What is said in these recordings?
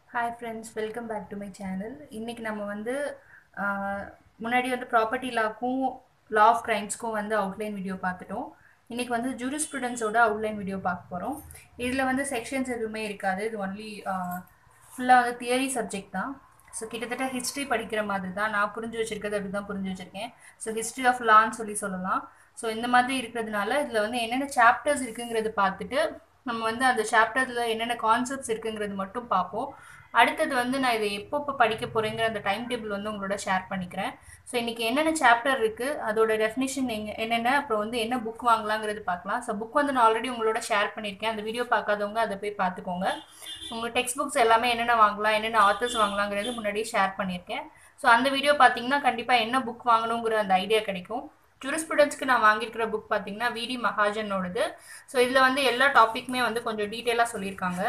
hi friends welcome back to my channel இன்றைக்கி நம்ம வந்து ஆஹ், முன்னாடி வந்து ப்ராப்பர்ட்டி லாக்கும் லா ஆஃப் க்ரைம்ஸ்க்கும் வந்து அவுட்லைன் வீடியோ பார்த்துட்டோம் இன்றைக்கி வந்து ஜூரிஸ்ப்ருடன்ஸோட அவுட்லைன் வீடியோ பார்க்க போகிறோம் இதில் வந்து செக்ஷன்ஸ் எதுவுமே இருக்காது இது ஒன்லி ஃபுல்லாக வந்து தியரி சப்ஜெக்ட் தான் ஸோ கிட்டத்தட்ட ஹிஸ்ட்ரி படிக்கிற மாதிரி தான் நான் புரிஞ்சு வச்சிருக்கிறது அப்படி தான் புரிஞ்சு வச்சுருக்கேன் ஸோ ஹிஸ்ட்ரி ஆஃப் லான்னு சொல்லி சொல்லலாம் ஸோ இந்த மாதிரி இருக்கிறதுனால இதில் வந்து என்னென்ன சாப்டர்ஸ் இருக்குங்கிறது பார்த்துட்டு நம்ம வந்து அந்த சாப்டரில் என்னென்ன கான்செப்ட்ஸ் இருக்குங்கிறது மட்டும் பார்ப்போம் அடுத்தது வந்து நான் இதை எப்பப்போ படிக்க போகிறேங்கிற அந்த டைம் டேபிள் வந்து உங்களோட ஷேர் பண்ணிக்கிறேன் ஸோ இன்றைக்கி என்னென்ன சாப்டர் இருக்குது அதோட டெஃபினிஷன் எங்க என்னென்ன அப்புறம் வந்து என்ன புக் வாங்கலாங்கிறது பார்க்கலாம் ஸோ புக் வந்து நான் ஆல்ரெடி உங்களோட ஷேர் பண்ணியிருக்கேன் அந்த வீடியோ பார்க்காதவங்க அதை போய் பார்த்துக்கோங்க உங்கள் டெக்ஸ்ட் புக்ஸ் எல்லாமே என்னென்ன வாங்கலாம் என்னென்ன ஆத்தர்ஸ் வாங்கலாங்கிறது முன்னாடியே ஷேர் பண்ணியிருக்கேன் ஸோ அந்த வீடியோ பார்த்தீங்கன்னா கண்டிப்பாக என்ன புக் வாங்கணுங்கிற அந்த ஐடியா கிடைக்கும் ஜூரிஸ்ப்ருடன்ஸ்க்கு நான் வாங்கியிருக்கிற புக் பார்த்தீங்கன்னா விடி மகாஜனோடது ஸோ இதில் வந்து எல்லா டாப்பிக்குமே வந்து கொஞ்சம் டீட்டெயிலாக சொல்லியிருக்காங்க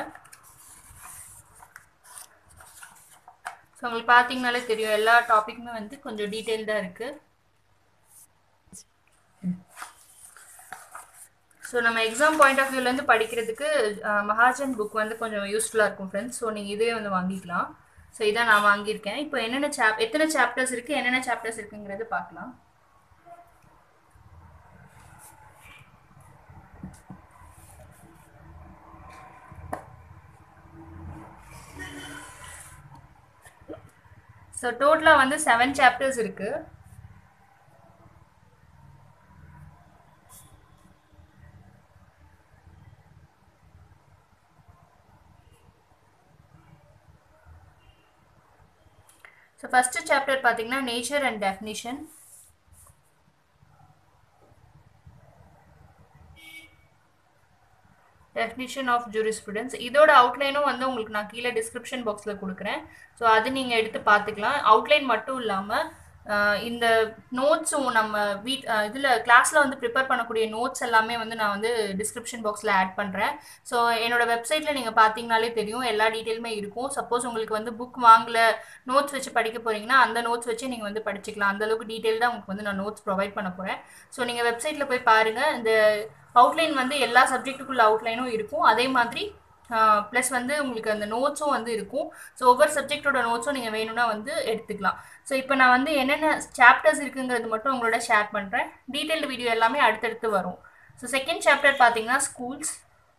ஸோ உங்களுக்கு பார்த்தீங்கனாலே தெரியும் எல்லா டாப்பிக்குமே வந்து கொஞ்சம் டீட்டெயில்டாக இருக்குது ஸோ நம்ம எக்ஸாம் பாயிண்ட் ஆஃப் வியூலேருந்து படிக்கிறதுக்கு அஹ், மகாஜன் புக் வந்து கொஞ்சம் யூஸ்ஃபுல்லாக இருக்கும் ஃப்ரெண்ட்ஸ் ஸோ நீங்கள் இதே வந்து வாங்கிக்கலாம் ஸோ இதான் நான் வாங்கியிருக்கேன் இப்போ என்னென்ன சாப் எத்தனை சாப்டர்ஸ் இருக்குது என்னென்ன சாப்டர்ஸ் இருக்குங்கிறது பார்க்கலாம் ஸோ டோட்டலாக வந்து செவன் சாப்டர்ஸ் இருக்குது ஸோ ஃபஸ்ட்டு சாப்டர் பார்த்தீங்கன்னா nature and definition definition of jurisprudence இதோட அவுட்லைனும் வந்து உங்களுக்கு நான் கீழே டிஸ்கிரிப்ஷன் பாக்ஸில் கொடுக்குறேன் ஸோ அது நீங்கள் எடுத்து பார்த்துக்கலாம் அவுட்லைன் மட்டும் இல்லாமல் இந்த நோட்ஸும் நம்ம வீட் இதில் கிளாஸில் வந்து ப்ரிப்பேர் பண்ணக்கூடிய நோட்ஸ் எல்லாமே வந்து நான் வந்து டிஸ்கிரிப்ஷன் பாக்ஸில் ஆட் பண்ணுறேன் ஸோ என்னோட வெப்சைட்டில் நீங்கள் பார்த்தீங்கனாலே தெரியும் எல்லா டீட்டெயிலுமே இருக்கும் சப்போஸ் உங்களுக்கு வந்து புக் வாங்கல நோட்ஸ் வச்சு படிக்க போகிறீங்கன்னா அந்த நோட்ஸ் வச்சு நீங்கள் வந்து படிச்சுக்கலாம் அந்த அளவுக்கு டீட்டெயில் தான் உங்களுக்கு வந்து நான் நோட்ஸ் ப்ரொவைட் பண்ண போகிறேன் ஸோ நீங்கள் வெப்சைட்டில் போய் பாருங்கள் இந்த அவுட்லைன் வந்து எல்லா சப்ஜெக்ட்டுக்குள்ள அவுட்லைனும் இருக்கும் அதே மாதிரி ப்ளஸ் வந்து உங்களுக்கு அந்த நோட்ஸும் வந்து இருக்கும் ஸோ ஒவ்வொரு சப்ஜெக்டோட நோட்ஸும் நீங்கள் வேணும்னா வந்து எடுத்துக்கலாம் ஸோ இப்போ நான் வந்து என்னென்ன சாப்டர்ஸ் இருக்குங்கிறது மட்டும் உங்களோட ஷேர் பண்ணுறேன் டீட்டெயில்டு வீடியோ எல்லாமே அடுத்தடுத்து வரும் ஸோ செகண்ட் சாப்டர் பார்த்தீங்கன்னா ஸ்கூல்ஸ்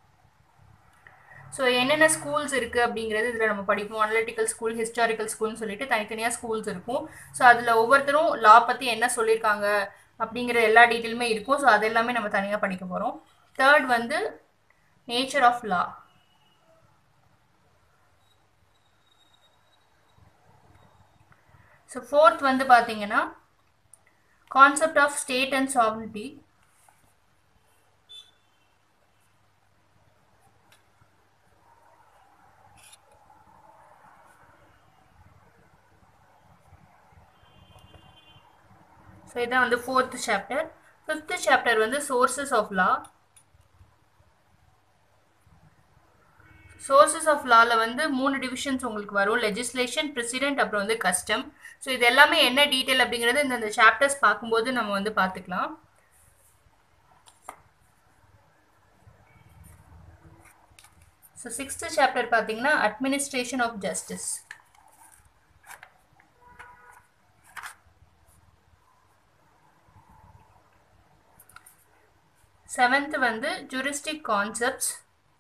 ஸோ என்னென்ன ஸ்கூல்ஸ் இருக்குது அப்படிங்கிறது இதில் நம்ம படிப்போம் அனலிட்டிக்கல் ஸ்கூல் ஹிஸ்டாரிக்கல் ஸ்கூல்னு சொல்லிட்டு தனித்தனியாக ஸ்கூல்ஸ் இருக்கும் ஸோ அதில் ஒவ்வொருத்தரும் லா பற்றி என்ன சொல்லியிருக்காங்க அப்படிங்கிற எல்லா டீட்டெயிலுமே இருக்கும் ஸோ அது எல்லாமே நம்ம தனியாக படிக்க போகிறோம் தேர்ட் வந்து nature of law so fourth வந்து பார்த்தீங்கன்னா concept of state and sovereignty so இதான் வந்து ஃபோர்த் சாப்டர் ஃபிஃப்த்து சாப்டர் வந்து sources of law sources of லாவில் வந்து மூணு டிவிஷன்ஸ் உங்களுக்கு வரும் லெஜிஸ்லேஷன் பிரசிடென்ட் அப்புறம் வந்து கஸ்டம் ஸோ இது எல்லாமே என்ன டீட்டெயில் அப்படிங்கிறது இந்த இந்த சாப்டர்ஸ் பார்க்கும்போது நம்ம வந்து பார்த்துக்கலாம் ஸோ சிக்ஸ்த்து சாப்டர் பார்த்தீங்கன்னா அட்மினிஸ்ட்ரேஷன் ஆஃப் ஜஸ்டிஸ் செவன்த் வந்து ஜூரிஸ்டிக் கான்செப்ட்ஸ்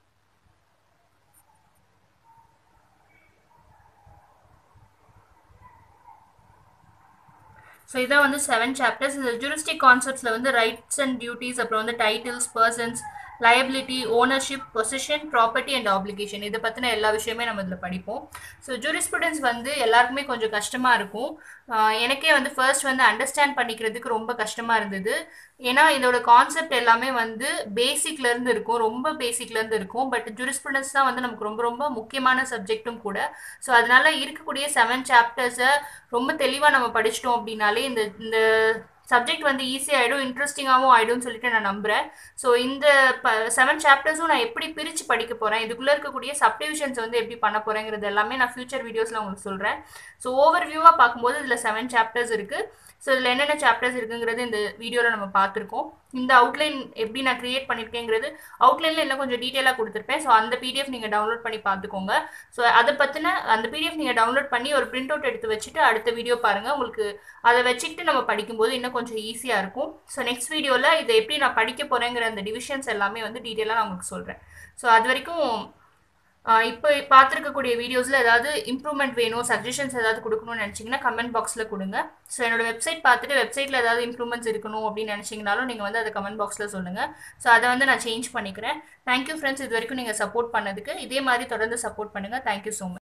ஸோ இதான் வந்து செவன் சாப்டர்ஸ் இந்த ஜூரிஸ்டிக் கான்செப்ட்ஸில் வந்து ரைட்ஸ் அண்ட் டியூட்டிஸ் அப்புறம் வந்து titles persons liability ownership possession property and application இதை பற்றின எல்லா விஷயமே நம்ம இதில் படிப்போம் ஸோ ஜூரிஸ்ப்ருடன்ஸ் வந்து எல்லாருக்குமே கொஞ்சம் கஷ்டமாக இருக்கும் ஆஹ் எனக்கே வந்து ஃபர்ஸ்ட் வந்து அண்டர்ஸ்டாண்ட் பண்ணிக்கிறதுக்கு ரொம்ப கஷ்டமாக இருந்தது ஏன்னா இதோட கான்செப்ட் எல்லாமே வந்து பேசிக்லேருந்து இருக்கும் ரொம்ப பேசிக்லேருந்து இருக்கும் பட் ஜூரிஸ்ப்ருடன்ஸ் தான் வந்து நமக்கு ரொம்ப ரொம்ப முக்கியமான சப்ஜெக்ட்டும் கூட ஸோ அதனால இருக்கக்கூடிய செவன் சாப்டர்ஸை ரொம்ப தெளிவாக நம்ம படிச்சிட்டோம் அப்படின்னாலே இந்த இந்த சப்ஜெக்ட் வந்து ஈஸி ஆகிடும் இன்ட்ரெஸ்டிங்காகவும் ஆகிடும்னு சொல்லிட்டு நான் நம்புகிறேன் ஸோ இந்த செவன் சாப்டர்ஸும் நான் எப்படி பிரித்து படிக்க போகிறேன் இதுக்குள்ளே இருக்கக்கூடிய சப்டிவிஷன்ஸ் வந்து எப்படி பண்ண போகிறேங்கிறது எல்லாமே நான் ஃபியூச்சர் வீடியோஸில் உங்களுக்கு சொல்கிறேன் ஸோ ஓவர் வியூவாக பார்க்கும்போது இதில் செவன் சாப்டர்ஸ் இருக்குது ஸோ இதில் என்னென்ன சாப்டர்ஸ் இருக்குங்கிறது இந்த வீடியோவில் நம்ம பார்த்துருக்கோம் இந்த அவுட்லைன் எப்படி நான் க்ரியேட் பண்ணியிருக்கேங்கிறது அவுட்லைனில் இன்னும் கொஞ்சம் டீட்டெயிலாக கொடுத்துருப்பேன் ஸோ அந்த பிடிஎஃப் நீங்கள் டவுன்லோட் பண்ணி பார்த்துக்கோங்க ஸோ அதை பற்றின அந்த பிடிஎஃப் நீங்கள் டவுன்லோட் பண்ணி ஒரு பிரிண்ட் அவுட் எடுத்து வச்சுட்டு அடுத்த வீடியோ பாருங்கள் உங்களுக்கு அதை வச்சுக்கிட்டு நம்ம படிக்கும்போது இன்னும் கொஞ்சம் ஈஸியாக இருக்கும் ஸோ நெக்ஸ்ட் வீடியோவில் இதை எப்படி நான் படிக்க போகிறேங்கிற அந்த டிவிஷன்ஸ் எல்லாமே வந்து டீட்டெயிலாக நான் உங்களுக்கு சொல்கிறேன் ஸோ அது வரைக்கும் இப்போ பார்த்துருக்கக்கூடிய வீடியோஸில் ஏதாவது இம்ப்ரூவ்மெண்ட் வேணும் சஜஷன்ஸ் ஏதாவது கொடுக்கணும்னு நினச்சிங்கன்னா கமெண்ட் பாக்ஸில் கொடுங்க ஸோ என்னோட வெப்சைட் பார்த்துட்டு வெப்சைட்டில் ஏதாவது இம்ப்ரூவ்மெண்ட்ஸ் இருக்கணும் அப்படின்னு நினச்சிங்கனாலும் நீங்கள் வந்து அதை கமெண்ட் பாக்ஸில் சொல்லுங்கள் ஸோ அதை வந்து நான் சேஞ்ச் பண்ணிக்கிறேன் தேங்க்யூ ஃப்ரெண்ட்ஸ் இது வரைக்கும் நீங்கள் சப்போர்ட் பண்ணதுக்கு இதே மாதிரி தொடர்ந்து சப்போர்ட் பண்ணுங்கள் தேங்க்யூ ஸோ மச்